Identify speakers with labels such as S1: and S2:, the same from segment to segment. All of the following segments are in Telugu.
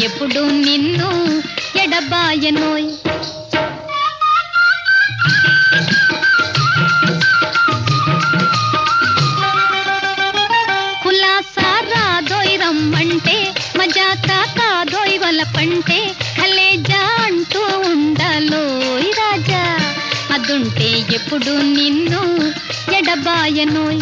S1: ఎప్పుడు నిన్ను ఎడబాయనోయ్ కులాసారా దోయ్ రమ్మంటే మజాక కాదోయ్ వలపంటే కలేజా అంటూ ఉండాలోయ్ రాజా అదుంటే ఎప్పుడు నిన్ను ఎడబాయనోయ్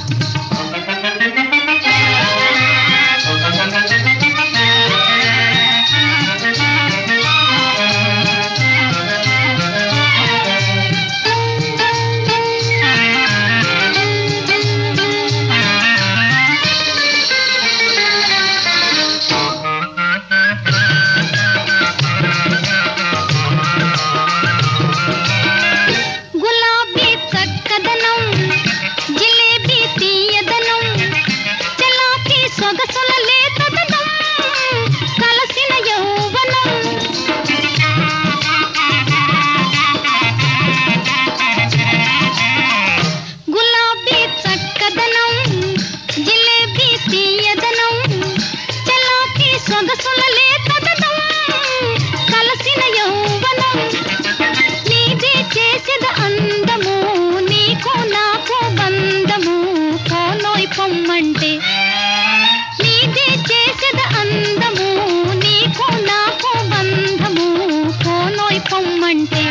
S1: గులాబీ చక్కదనం జిలేబీ తీయదనం చలాకీ సొగసుల లేతదనం కలసిన యౌవనం గులాబీ చక్కదనం జిలేబీ తీయదనం చలాకీ సొగసుల లేతదనం కలసిన యౌవనం నీదే చేసేద అందము నీకు నాకు బంధము కోనోయ్ పొమ్మంటే నీదే చేసేద అందము నీకు నాకు బంధము కోనోయ్ పొమ్మంటే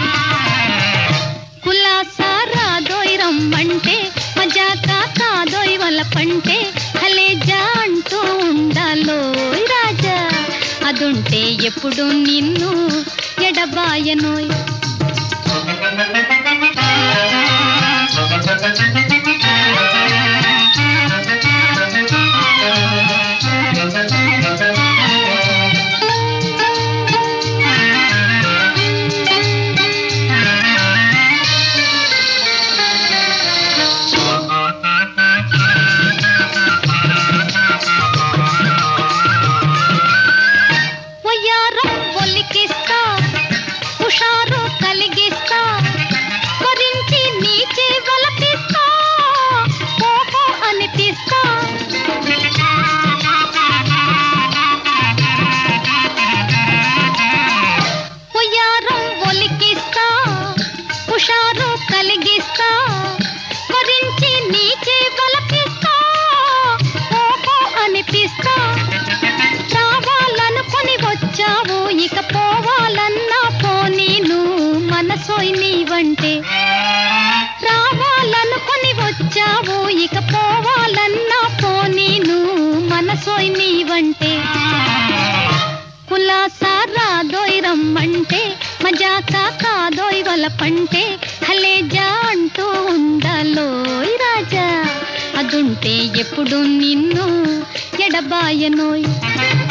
S1: కులాసారా దోయ్ రమ్మంటే మజాక కాదోయ్ వలపంటే కలేజా అంటూ ఉండాలోయ్ రాజా అదుంటే ఎప్పుడు నిన్ను ఎడబాయనోయ్ వయ్యారం ఒలికిస్తా హుషారు కలిగిస్తా కొరించి నీచే వలపిస్తా ఓహో అనిపిస్తా వయ్యారం ఒలికిస్తా హుషారు కలిగిస్తా కొరించి నీచే వలపిస్తా ఓహో అనిపిస్తా రావాలనుకొని వచ్చావు ఇక పోవాలన్నా పోనీను మనసోయ్ నీవంటే రావాలనుకొని వచ్చావు ఇక పోవాలన్నా పోనీను మనసోయ్ నీవంటే కులాసారా దోయ్ రమ్మంటే మజాక కాదోయ్ వలపంటే కలేజా అంటూ ఉండాలోయ్ రాజా అదుంటే ఎప్పుడు నిన్ను ఎడబాయనోయ్